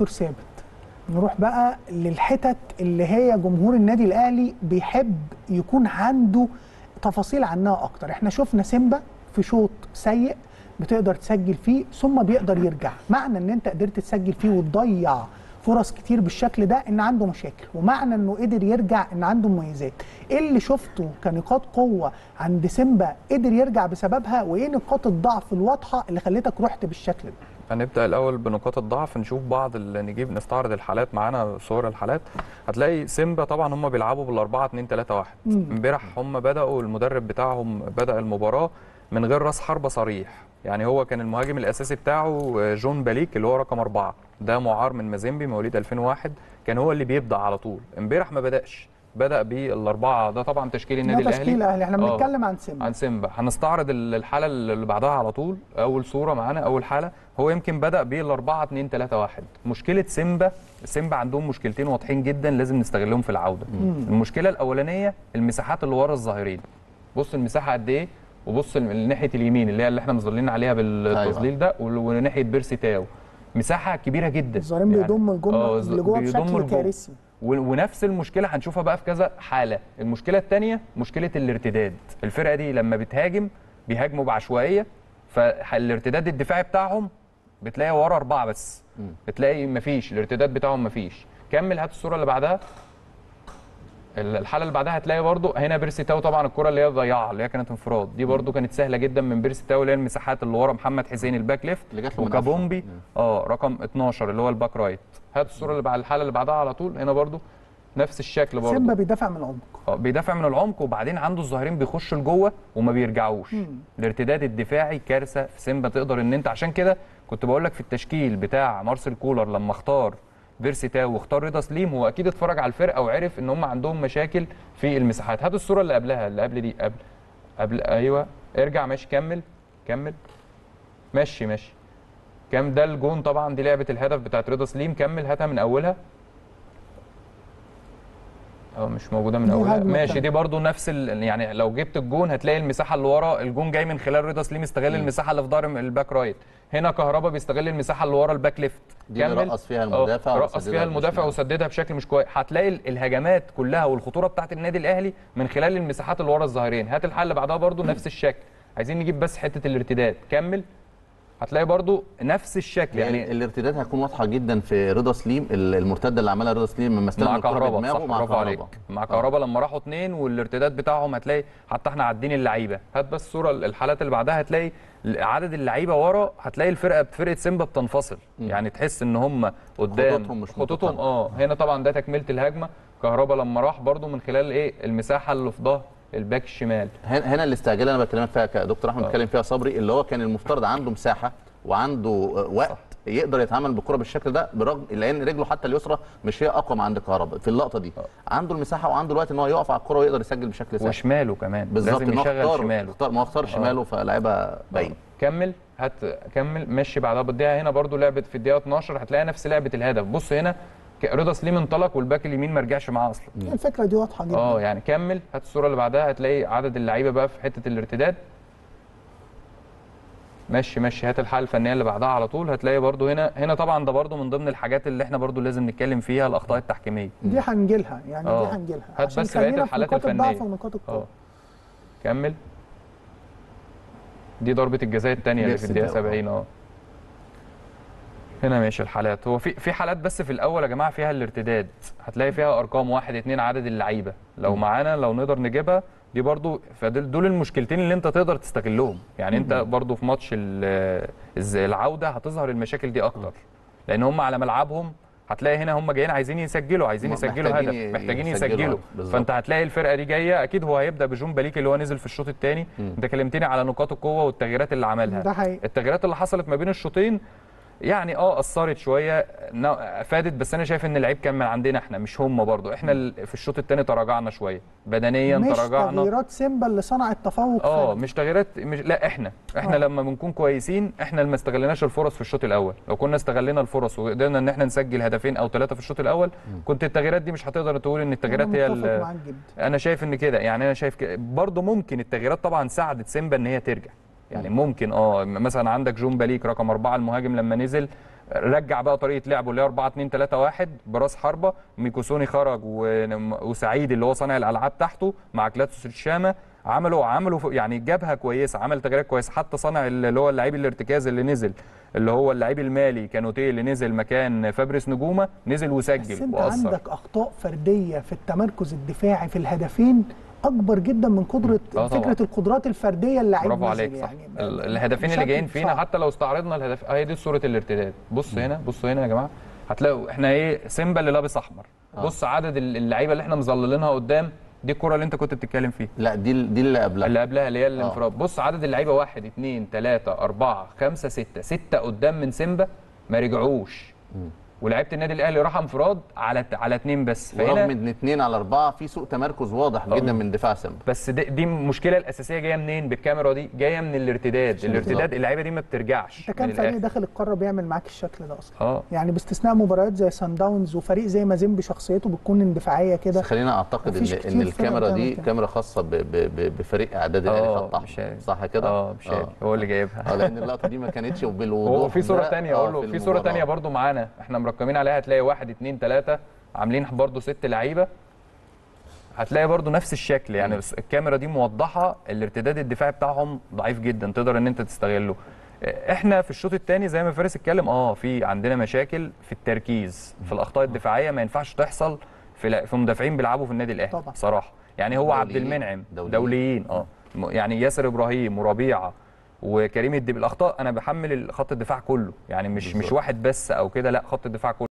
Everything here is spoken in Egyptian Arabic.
دكتور ثابت نروح بقى للحتت اللي هي جمهور النادي الاهلي بيحب يكون عنده تفاصيل عنها اكتر احنا شفنا سيمبا في شوط سيء بتقدر تسجل فيه ثم بيقدر يرجع معنى ان انت قدرت تسجل فيه وتضيع فرص كتير بالشكل ده ان عنده مشاكل ومعنى انه قدر يرجع ان عنده مميزات ايه اللي شفته كنقاط قوه عند سيمبا قدر يرجع بسببها وايه نقاط الضعف الواضحه اللي خلتك رحت بالشكل ده هنبدا الاول بنقاط الضعف نشوف بعض اللي نجيب نستعرض الحالات معانا صور الحالات هتلاقي سيمبا طبعا هم بيلعبوا بالاربعه 2 3 1 مم. امبارح هم بداوا المدرب بتاعهم بدا المباراه من غير راس حربه صريح يعني هو كان المهاجم الاساسي بتاعه جون باليك اللي هو رقم أربعة ده معار من مازيمبي مواليد 2001 كان هو اللي بيبدا على طول امبارح ما بداش بدا بالاربعه ده طبعا تشكيل النادي ده الاهلي تشكيل اهلي احنا آه. بنتكلم عن سيمبا عن سيمبا هنستعرض ال- الحاله اللي بعدها على طول اول صوره معانا اول حاله هو يمكن بدا بالاربعه 2 3 1 مشكله سيمبا سيمبا عندهم مشكلتين واضحين جدا لازم نستغلهم في العوده المشكله الاولانيه المساحات اللي ورا الظاهرين بص المساحه قد ايه وبص ال- ناحيه اليمين اللي هي اللي احنا مظللين عليها بالتظليل ده وال- وناحيه بيرسي تاو مساحه كبيره جدا الظاهرين بيضموا الجمله آه، اللي جوه بيضموا بشكل لجوه. كارثي و- ونفس المشكله هنشوفها بقى في كذا حاله المشكله الثانيه مشكله الارتداد الفرقه دي لما بتهاجم بيهاجموا بعشوائيه فالارتداد الدفاعي بتاعهم بتلاقي ورا اربعه بس بتلاقي مفيش الارتداد بتاعهم مفيش كمل هات الصوره اللي بعدها ال- الحاله اللي بعدها هتلاقي برضو هنا بيرسي تاو طبعا الكره اللي هي ضيعها اللي هي كانت انفراد دي برضو كانت سهله جدا من بيرسي تاو اللي هي المساحات اللي ورا محمد حسين الباك ليفت اللي جات له من وكابومبي أفرا. اه رقم 12 اللي هو الباك رايت هات الصوره اللي بعد الحاله اللي بعدها على طول هنا برضو نفس الشكل برضو سيمبا بيدافع من العمق اه بيدافع من العمق وبعدين عنده الظاهرين بيخشوا لجوه وما بيرجعوش الارتداد الدفاعي كارثه في سيمبا تقدر ان انت عشان كده كنت بقول لك في التشكيل بتاع مارسيل كولر لما اختار فيرسي تاو واختار رضا سليم هو اكيد اتفرج على الفرقه وعرف ان هم عندهم مشاكل في المساحات هات الصوره اللي قبلها اللي قبل دي قبل قبل ايوه ارجع ماشي كمل كمل ماشي ماشي كام ده الجون طبعا دي لعبه الهدف بتاعت رضا سليم كمل هاتها من اولها اه مش موجوده من دي اولها هجمة ماشي تانية. دي برضو نفس ال... يعني لو جبت الجون هتلاقي المساحه اللي ورا الجون جاي من خلال رضا سليم استغل المساحه اللي في ظهر الباك رايت هنا كهربا بيستغل المساحه اللي ورا الباك ليفت دي اللي رقص فيها المدافع اه رقص وسددها فيها المدافع بشمال. وسددها بشكل مش كويس هتلاقي ال- الهجمات كلها والخطوره بتاعت النادي الاهلي من خلال المساحات اللي ورا الظاهرين هات الحل اللي بعدها برضو نفس الشكل عايزين نجيب بس حته الارتداد كمل هتلاقي برضو نفس الشكل يعني يعني الارتداد هتكون واضحه جدا في رضا سليم ال- المرتده اللي عملها رضا سليم لما استلم مع الكره كهربا بدماغه صح مع برافو عليك كهربا مع كهربا لما راحوا اتنين والارتداد بتاعهم هتلاقي حتى احنا عادين اللعيبه هات بس الصوره الحالات اللي بعدها هتلاقي عدد اللعيبه ورا هتلاقي الفرقه فرقه سيمبا بتنفصل يعني تحس ان هم قدام خطوطهم مش خطوطهم متقاربة. اه هنا طبعا ده تكمله الهجمه كهربا لما راح برده من خلال ايه المساحه اللي في ظهر الباك الشمال هنا هنا الاستعجال اللي انا بكلمك فيها كدكتور احمد بتكلم فيها صبري اللي هو كان المفترض عنده مساحه وعنده آه، وقت صح. يقدر يتعامل بالكره بالشكل ده برغم لان رجله حتى اليسرى مش هي اقوى من عند كهربا في اللقطه دي عنده المساحه وعنده الوقت ان هو يقف على الكره ويقدر يسجل بشكل سهل وشماله كمان بالظبط لازم ان هو يشغل اختار شماله اختار ما هو اختار شماله فلعبها باين كمل هات كمل مشي بعدها بالدقيقه هنا برضو لعبه في الدقيقه 12 هتلاقي نفس لعبه الهدف بص هنا ك- رضا سليم انطلق والباك اليمين ما رجعش معاه اصلا الفكره دي واضحه جدا اه يعني كمل هات الصوره اللي بعدها هتلاقي عدد اللعيبه بقى في حته الارتداد ماشي ماشي هات الحاله الفنيه اللي بعدها على طول هتلاقي برضو هنا هنا طبعا ده برضو من ضمن الحاجات اللي احنا برضو لازم نتكلم فيها الاخطاء التحكيميه دي هنجيلها يعني آه. دي هنجيلها هات عشان بس بقية خلينا في الحالات نقاط الضعف الفنية. ونقاط اه القوه كمل دي ضربه الجزاء الثانيه اللي في بيرسي الدقيقه تاو. 70 اه هنا ماشي الحالات هو في في حالات بس في الاول يا جماعه فيها الارتداد هتلاقي فيها ارقام واحد اتنين عدد اللعيبه لو معانا لو نقدر نجيبها دي برضو فدول دول المشكلتين اللي انت تقدر تستغلهم يعني انت برضو في ماتش ال- الز- العوده هتظهر المشاكل دي اكتر لان هم على ملعبهم هتلاقي هنا هم جايين عايزين يسجلوا عايزين م- يسجلوا محتاجين هدف ي- محتاجين يسجلوا يسجلوا هدف، بالظبط. فانت هتلاقي الفرقه دي جايه اكيد هو هيبدا بجون باليك اللي هو نزل في الشوط الثاني انت كلمتني على نقاط القوه والتغييرات اللي عملها ده حقيقي. التغييرات اللي حصلت ما بين الشوطين يعني اه اثرت شويه نوع- افادت بس انا شايف ان اللعيب كان من عندنا احنا مش هم برضو احنا ال- في الشوط الثاني تراجعنا شويه بدنيا مش تراجعنا تغييرات سيمبا اللي صنعت تفوق اه فردي. مش تغييرات مش لا احنا احنا آه. لما بنكون كويسين احنا اللي ما استغلناش الفرص في الشوط الاول لو كنا استغلينا الفرص وقدرنا ان احنا نسجل هدفين او ثلاثه في الشوط الاول كنت التغييرات دي مش هتقدر تقول ان التغييرات أنا هي متفق ال- معاك جدا انا شايف ان كده يعني انا شايف كده برضه ممكن التغييرات طبعا ساعدت سيمبا ان هي ترجع يعني ممكن اه مثلا عندك جون باليك رقم أربعة المهاجم لما نزل رجع بقى طريقه لعبه اللي هي 4 2 3 1 براس حربه ميكوسوني خرج ونم- وسعيد اللي هو صانع الالعاب تحته مع كلاتوس الشامه عملوا عملوا ف- يعني جبهه كويسه عمل تغييرات كويسه حتى صانع ال- اللي هو اللعيب الارتكاز اللي نزل اللي هو اللعيب المالي كانوتيه اللي نزل مكان فابريس نجومه نزل بس وسجل انت واثر عندك اخطاء فرديه في التمركز الدفاعي في الهدفين اكبر جدا من قدره آه طبعا. فكره القدرات الفرديه اللعيب برافو نزل عليك صح يعني ال- الهدفين اللي بشكل جايين فينا صعب. حتى لو استعرضنا الهدف هي دي صوره الارتداد بص هنا بص هنا يا جماعه هتلاقوا احنا ايه سيمبا اللي لابس احمر بص عدد ال- اللعيبه اللي احنا مظللينها قدام دي الكره اللي انت كنت بتتكلم فيها لا دي دي اللي قبلها اللي قبلها اللي هي الانفراد بص عدد اللعيبه واحد اثنين ثلاثه اربعه خمسه سته سته قدام من سيمبا ما رجعوش ولعيبه النادي الاهلي راح انفراد على على اثنين بس ورغم فهنا ان اثنين على اربعه في سوء تمركز واضح جدا من دفاع سيمبا بس دي, دي المشكله الاساسيه جايه منين بالكاميرا دي جايه من الارتداد الارتداد اللعيبه دي ما بترجعش انت كان من فريق الآخر. داخل القاره بيعمل معاك الشكل ده اصلا اه يعني باستثناء مباريات زي سان داونز وفريق زي مازيمبي شخصيته بتكون اندفاعيه بس كده خلينا اعتقد مفيش ان كتير ان فرق الكاميرا دي بتعمل كده. كاميرا خاصه ب ب ب بفريق اعداد الاهلي اه خط مش احمر عارف. صح كده؟ اه مش عارف هو اللي جايبها اه لان اللقطه دي ما كانتش بالوضوح هو في صوره ده، تانية آه، اقول له في صوره المباراة. تانية برضو معانا احنا مرقمين عليها هتلاقي واحد اتنين تلاته عاملين برضو ست لعيبه هتلاقي برضو نفس الشكل يعني بس الكاميرا دي موضحه الارتداد الدفاعي بتاعهم ضعيف جدا تقدر ان انت تستغله احنا في الشوط الثاني زي ما فارس اتكلم اه في عندنا مشاكل في التركيز في الاخطاء الدفاعيه ما ينفعش تحصل في لا- في مدافعين بيلعبوا في النادي الاهلي طبعا. صراحه يعني هو عبد دوليين. المنعم دوليين. دوليين اه م- يعني ياسر ابراهيم وربيعه وكريم الدب الاخطاء انا بحمل خط الدفاع كله يعني مش مش بالظبط. واحد بس او كده لا خط الدفاع كله